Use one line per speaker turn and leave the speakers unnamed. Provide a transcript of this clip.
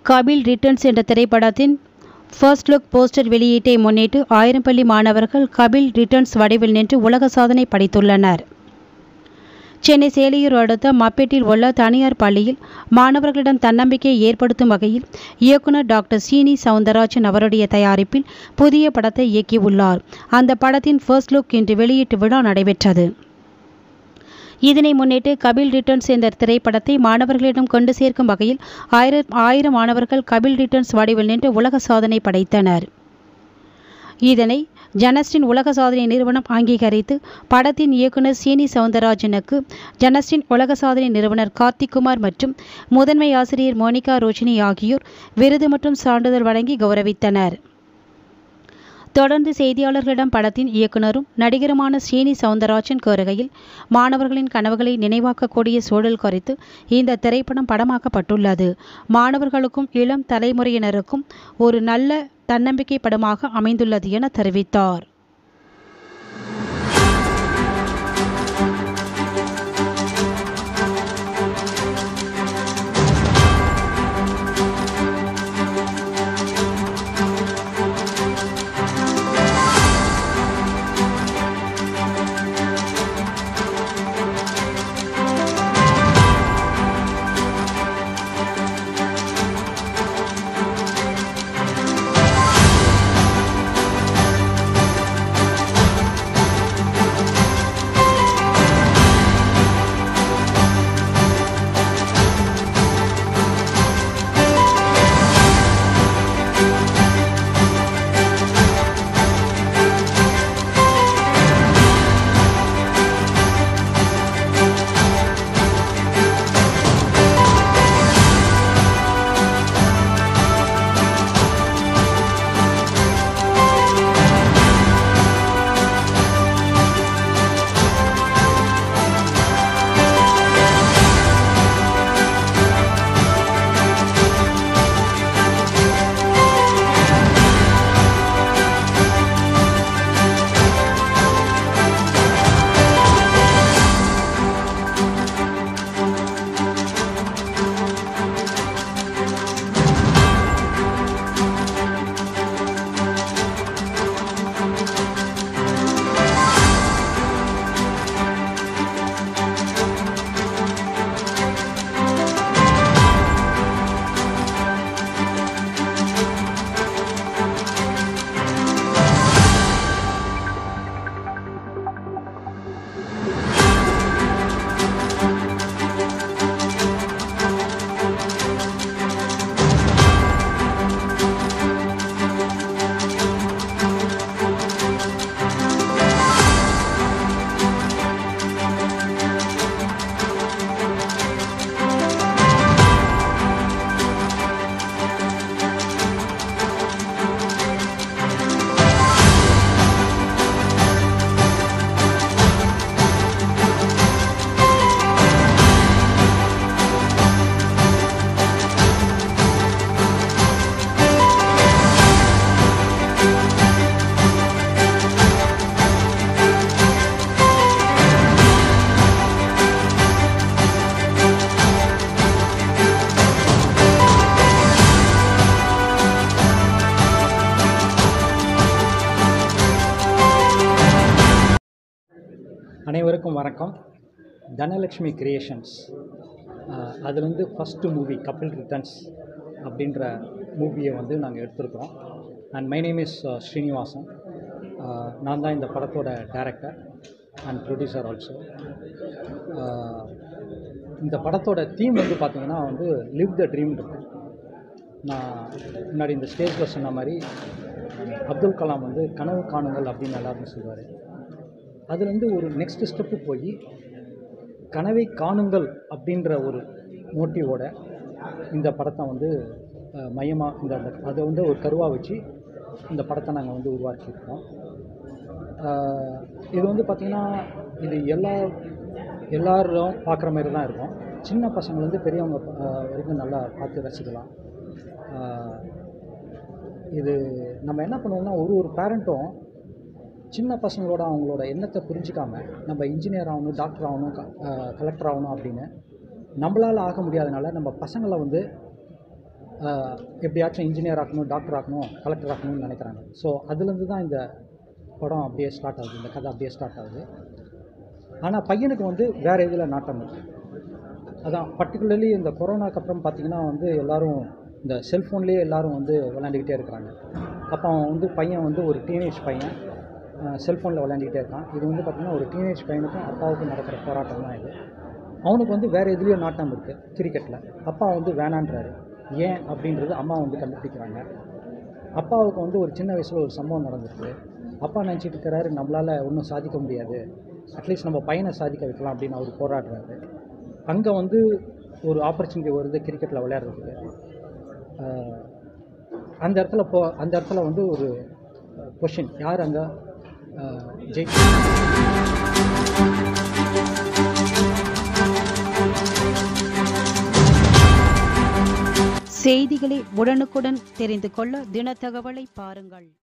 Kapil returns என்ற திரைப்படத்தின் first look poster வெளியீட்டை முன்னிட்டு ஆயிரம் பள்ளி மாணவர்கள் கபில் ரிட்டர்ன்ஸ் வடிவில் நின்று உலக சாதனை படைத்துள்ளனர் சென்னை சேலியூர் அடுத்த மப்பேட்டில் உள்ள தனியார் பள்ளியில் மாணவர்களிடம் தன்னம்பிக்கையை ஏற்படுத்தும் வகையில் இயக்குனர் டாக்டர் சீனி சவுந்தரராஜன் அவருடைய தயாரிப்பில் புதிய படத்தை இயக்கியுள்ளார் அந்த படத்தின் ஃபர்ஸ்ட் லுக் இன்று வெளியீட்டு விழா நடைபெற்றது இதனை முன்னிட்டு கபில் ரிட்டர்ன்ஸ் என்ற திரைப்படத்தை மாணவர்களிடம் கொண்டு சேர்க்கும் வகையில் ஆயிரம் ஆயிரம் மாணவர்கள் கபில் ரிட்டர்ன்ஸ் வடிவில் நின்று உலக சாதனை படைத்தனர் இதனை ஜனஸ்டின் உலக சாதனை நிறுவனம் அங்கீகரித்து படத்தின் இயக்குனர் சீனி சவுந்தரராஜனுக்கு ஜனஸ்டின் உலக சாதனை நிறுவனர் கார்த்திக் குமார் மற்றும் முதன்மை ஆசிரியர் மோனிகா ரோஷினி ஆகியோர் விருது மற்றும் சான்றிதழ் வழங்கி கௌரவித்தனர் தொடர்ந்து செய்தியாளர்களிடம் படத்தின் இயக்குனரும் நடிகருமான ஸ்ரீனி சவுந்தரராஜன் கூறுகையில் மாணவர்களின் கனவுகளை நினைவாக்கக்கூடிய சூழல் குறித்து இந்த திரைப்படம் படமாக்கப்பட்டுள்ளது மாணவர்களுக்கும் இளம் தலைமுறையினருக்கும் ஒரு நல்ல தன்னம்பிக்கை படமாக அமைந்துள்ளது என தெரிவித்தார்
அனைவருக்கும் வணக்கம் தனலக்ஷ்மி கிரியேஷன்ஸ் அதில் வந்து ஃபஸ்ட்டு மூவி கபில் ரிட்டர்ன்ஸ் அப்படின்ற மூவியை வந்து நாங்கள் எடுத்திருக்கிறோம் and my name is Srinivasan Uh, நான் தான் இந்த படத்தோட டைரக்டர் அண்ட் ப்ரொடியூசர் ஆல்சோ இந்த படத்தோட தீம் வந்து பார்த்திங்கன்னா வந்து லிவ் த ட்ரீம் இருக்கு நான் முன்னாடி இந்த ஸ்டேஜில் சொன்ன மாதிரி அப்துல் கலாம் வந்து கனவு காணுங்கள் அப்படின்னு எல்லாருமே சொல்லுவார் அதுலேருந்து ஒரு நெக்ஸ்ட் ஸ்டெப்பு போய் கனவை காணுங்கள் அப்படின்ற ஒரு மோட்டிவோட இந்த படத்தை வந்து மையமாக இந்த அதை வந்து ஒரு கருவாக வச்சு இந்த படத்தை நாங்கள் வந்து உருவாக்கியிருக்கோம் ஆஹ் இது வந்து பார்த்திங்கன்னா இது எல்லா எல்லாரும் பார்க்குற மாதிரி தான் இருக்கும் சின்ன பசங்கள்லேருந்து பெரியவங்க ஆஹ் வரைக்கும் நல்லா பார்த்து ரசிக்கலாம் ஆஹ் இது நம்ம என்ன பண்ணுவோம்னா ஒரு ஒரு பேரண்ட்டும் சின்ன பசங்களோட அவங்களோட எண்ணத்தை புரிஞ்சிக்காம நம்ம இன்ஜினியர் ஆகணும் டாக்டர் ஆகணும் கலெக்டர் ஆகணும் அப்படின்னு நம்மளால் ஆக முடியாதனால நம்ம பசங்களை வந்து ஆஹ், எப்படியாச்சும் இன்ஜினியர் ஆக்கணும் டாக்டர் ஆக்கணும் கலெக்டர் ஆக்கணும்னு நினைக்கிறாங்க ஸோ அதுலேருந்து தான் இந்த படம் அப்படியே ஸ்டார்ட் ஆகுது இந்த கதை அப்படியே ஸ்டார்ட் ஆகுது ஆனால் பையனுக்கு வந்து வேறு இதில் நாட்டம் இருக்குது அதான் பர்டிகுலர்லி இந்த கொரோனாக்கு அப்புறம் பார்த்தீங்கன்னா வந்து எல்லாரும் இந்த செல்ஃபோன்லேயே எல்லாரும் வந்து விளையாண்டுக்கிட்டே இருக்கிறாங்க அப்போ அவன் வந்து பையன் வந்து ஒரு டீனேஜ் பையன் செல்ஃபோனில் விளையாண்டுக்கிட்டே இருக்கான் இது வந்து பார்த்திங்கன்னா ஒரு டீனேஜ் பையனுக்கும் அப்பாவுக்கும் நடக்கிற போராட்டம் தான் இது அவனுக்கு வந்து வேறு எதுலேயோ நாட்டம் இருக்குது கிரிக்கெட்டில் அப்பா வந்து வேணான்றாரு ஏன் அப்படின்றது அம்மா வந்து கண்டுபிடிக்கிறாங்க அப்பாவுக்கு வந்து ஒரு சின்ன வயசில் ஒரு சம்பவம் நடந்திருக்கு அப்பா நினச்சிட்டு இருக்கிறாரு நம்மளால் ஒன்றும் சாதிக்க முடியாது அட்லீஸ்ட் நம்ம பையனை சாதிக்க வைக்கலாம் அப்படின்னு அவர் போராடுறாரு அங்கே வந்து ஒரு ஆப்பர்ச்சுனிட்டி வருது கிரிக்கெட்டில் விளையாடுறதுக்கு ஆஹ் அந்த இடத்துல போ அந்த இடத்துல வந்து ஒரு கொஷின் யார் அங்கே ஜெயிச்சு
செய்திகளை உடனுக்குடன் தெரிந்து கொள்ள தினத்தகவலை பாருங்கள்